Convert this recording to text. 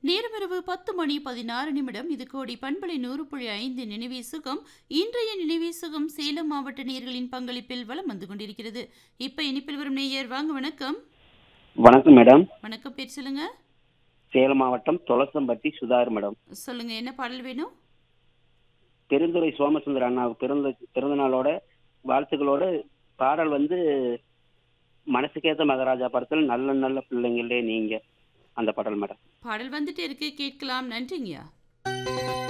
நேரமிரவு பத்து மணி பதினாறு நிமிடம் இது கோடி பண்பலை நூறு புள்ளி ஐந்து நினைவே சுகம் இன்றைய நினைவே சுகம் சேலம் மாவட்ட நேயர்களின் பங்களிப்பில் வலம் வந்து கொண்டிருக்கிறது இப்ப இனிப்பில் வரும் நேயர் வாங்க வணக்கம் வணக்கம் மேடம் வணக்கம் பேர் சொல்லுங்க சேலம் மாவட்டம் தொலசம்பட்டி சுதாகர் மேடம் சொல்லுங்க என்ன பாடல் வேணும் பெருந்துறை சோமசுந்தர அண்ணாவுக்கு பிறந்த பிறந்த நாளோட வாழ்த்துக்களோட பாடல் வந்து மனசுக்கேத்த மகாராஜா படத்தில் நல்ல நல்ல பிள்ளைங்களே நீங்க அந்த பாடல் மேடம் பாடல் வந்துட்டு இருக்கு கேட்கலாம் நன்றிங்கய்யா